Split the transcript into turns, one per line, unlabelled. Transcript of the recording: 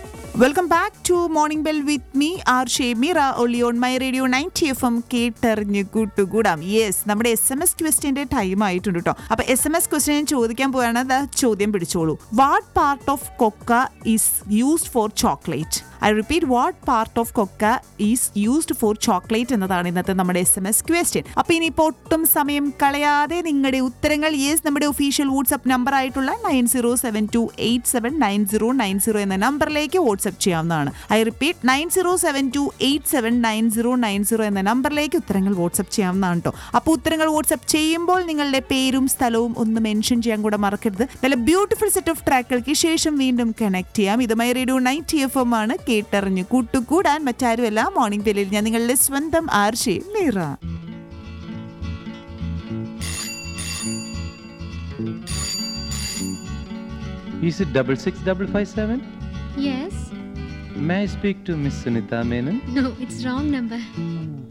Welcome back to morning bell with me R Shameera ഒളി on my radio ninety F M കേട്ടറിഞ്ഞ് കൂട്ടുകൂടാം yes നമ്മുടെ S M S ക്വസ്റ്റിന്റെ time ആയിട്ടുണ്ട് കേട്ടോ അപ്പൊ എസ് എം എസ് ക്വസ്റ്റ്യൻ ചോദിക്കാൻ പോയാണ് ദാ ചോദ്യം പിടിച്ചോളൂ what part of cocoa is used for chocolate I repeat what part of cocoa is used for chocolate എന്നതാണ് ഇന്നത്തെ നമ്മുടെ എസ് എം എസ് ക്വസ്റ്റ്യൻ അപ്പൊ ഇനിയിപ്പോ ഒട്ടും സമയം കളയാതെ നിങ്ങളുടെ ഉത്തരങ്ങൾ യെസ് നമ്മുടെ ഒഫീഷ്യൽ വാട്സ്ആപ്പ് നമ്പർ ആയിട്ടുള്ള nine zero seven two eight seven nine zero nine zero എന്ന നമ്പറിലേക്ക് വാട്സ്ആപ്പ് ചെയ്യാവുന്നതാണ് I repeat nine zero seven two eight seven nine zero nine zero എന്ന നമ്പറിലേക്ക് ഉത്തരങ്ങൾ വാട്സ്ആപ്പ് ചെയ്യാവുന്നതാണ് കേട്ടോ അപ്പോൾ ഉത്തരങ്ങൾ വാട്സ്ആപ്പ് ചെയ്യുമ്പോൾ നിങ്ങളുടെ പേരും സ്ഥലവും ഒന്ന് മെൻഷൻ ചെയ്യാൻ കൂടെ മറക്കരുത് നല്ല ബ്യൂട്ടിഫുൾ സെറ്റ് ഓഫ് ട്രാക്കുകൾക്ക് ശേഷം വീണ്ടും കണക്ട് ചെയ്യാം ഇത് my radio ninety F M ആണ് കേട്ടറിഞ്ഞു കൂട്ടുകൂടാൻ മറ്റാരുമല്ല മോർണിംഗ് വെല്ലിൽ ഞാൻ നിങ്ങളുടെ സ്വന്തം Arshi Meera
Is it double six double five seven?
Yes.
May I speak to Miss Sunita Menon?
No, it's wrong number.